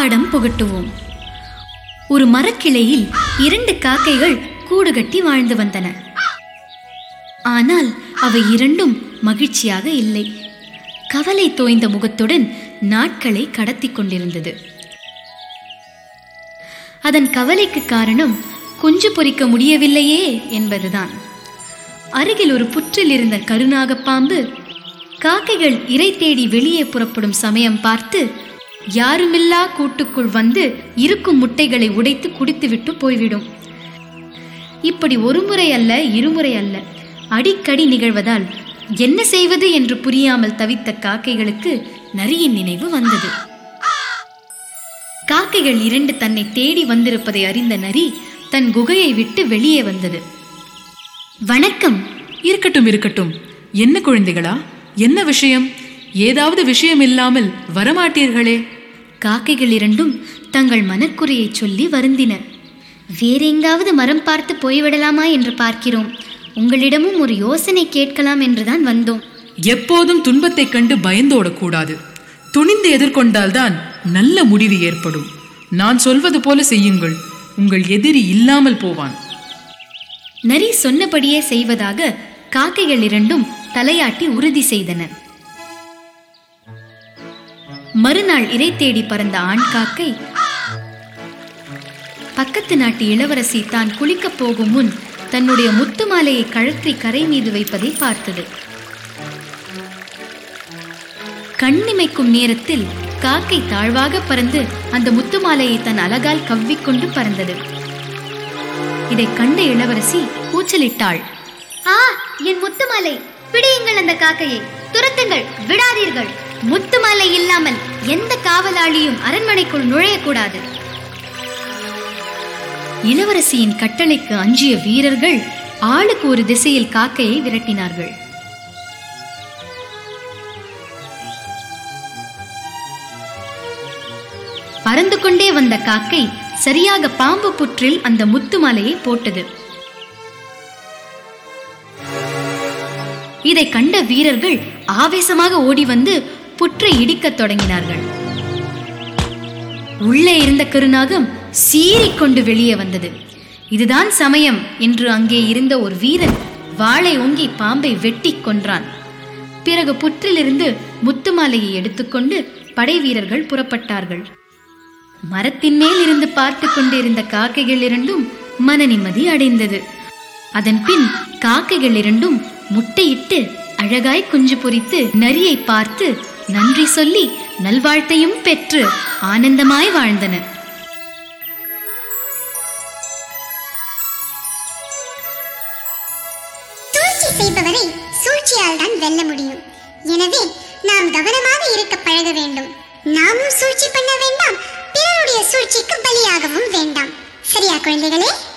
பாடம் புகட்டுவோம் ஒரு மரக்கிளையில் இரண்டு காக்கைகள் கூடு கட்டி வாழ்ந்து வந்தன ஆனால் அவை இரண்டும் மகிழ்ச்சியாக இல்லை கவலை தோய்ந்த முகத்துடன் நாட்களை கடத்தி கொண்டிருந்தது அதன் கவலைக்கு காரணம் குஞ்சு பொரிக்க முடியவில்லையே என்பதுதான் அருகில் ஒரு புற்றில் இருந்த கருநாகப் பாம்பு காக்கைகள் இரை தேடி வெளியே புறப்படும் சமயம் பார்த்து யாருமில்லா கூட்டுக்குள் வந்து இருக்கும் முட்டைகளை உடைத்து குடித்துவிட்டு போய்விடும் இப்படி ஒரு முறை அல்ல இருமுறை அல்ல அடிக்கடி நிகழ்வதால் என்ன செய்வது என்று புரியாமல் தவித்த காக்கைகளுக்கு நரியின் நினைவு வந்தது காக்கைகள் இரண்டு தன்னை தேடி வந்திருப்பதை அறிந்த நரி தன் குகையை விட்டு வெளியே வந்தது வணக்கம் இருக்கட்டும் இருக்கட்டும் என்ன குழந்தைகளா என்ன விஷயம் ஏதாவது விஷயம் இல்லாமல் வரமாட்டீர்களே காக்கைகள் இரண்டும் தங்கள் மனக்குறையை சொல்லி வருந்தின வேறெங்காவது மரம் பார்த்து போய்விடலாமா என்று பார்க்கிறோம் உங்களிடமும் ஒரு யோசனை கேட்கலாம் என்றுதான் வந்தோம் எப்போதும் துன்பத்தைக் கண்டு பயந்தோடக்கூடாது துணிந்து எதிர்கொண்டால்தான் நல்ல முடிவு ஏற்படும் நான் சொல்வது போல செய்யுங்கள் உங்கள் எதிரி இல்லாமல் போவான் நரி சொன்னபடியே செய்வதாக காக்கைகள் இரண்டும் தலையாட்டி உறுதி செய்தன மறுநாள் இரை தேடி பறந்த ஆண் காக்கை பக்கத்து நாட்டு இளவரசி தான் குளிக்கப் போகும் முன் தன்னுடைய முத்து மாலையை கழற்றி கரை மீது வைப்பதை பார்த்தது கண்ணிமைக்கும் நேரத்தில் காக்கை தாழ்வாக பறந்து அந்த முத்து மாலையை தன் அலகால் கவ்விக்கொண்டு பறந்தது இதை கண்ட இளவரசி கூச்சலிட்டாள் ஆ என் முத்துமாலை பிடியுங்கள் அந்த காக்கையை துரத்துங்கள் விடாதீர்கள் முத்துமாலை இல்லாமல் எந்த காவலாளியும் அரண்மனைக்குள் நுழையக்கூடாது இளவரசியின் கட்டளைக்கு அஞ்சிய வீரர்கள் ஆளுக்கு ஒரு திசையில் காக்கையை விரட்டினார்கள் பறந்து கொண்டே வந்த காக்கை சரியாக பாம்பு புற்றில் அந்த முத்து மாலையை போட்டது இதை கண்ட வீரர்கள் ஆவேசமாக ஓடி வந்து புற்றை இடிக்கத் தொடங்கினார்கள் உள்ளே இருந்த கருநாகம் சீறிக்கொண்டு வெளியே வந்தது இதுதான் சமயம் என்று அங்கே இருந்த ஒரு வீரன் வாளை ஓங்கி பாம்பை வெட்டி கொன்றான் பிறகு புற்றிலிருந்து முத்து மாலையை எடுத்துக்கொண்டு படை வீரர்கள் புறப்பட்டார்கள் மரத்தின் மேல் இருந்து பார்த்து கொண்டிருந்த காக்கைகள் இரண்டும் மன நிம்மதி அடைந்தது அதன் பின் காக்கைகள் இரண்டும் முட்டையிட்டு அழகாய் குஞ்சு பொரித்து நரியை பார்த்து நன்றி சொல்லி நல்வாழ்த்தையும் பெற்று ஆனந்தமாய் வாழ்ந்தன சூழ்ச்சி செய்பவரை சூழ்ச்சியால் தான் வெல்ல முடியும் எனவே நாம் கவனமாக இருக்க பழக வேண்டும் நாமும் சூழ்ச்சி பண்ண வேண்டாம் பிறருடைய சூழ்ச்சிக்கு பலியாகவும் வேண்டாம் சரியா குழந்தைகளே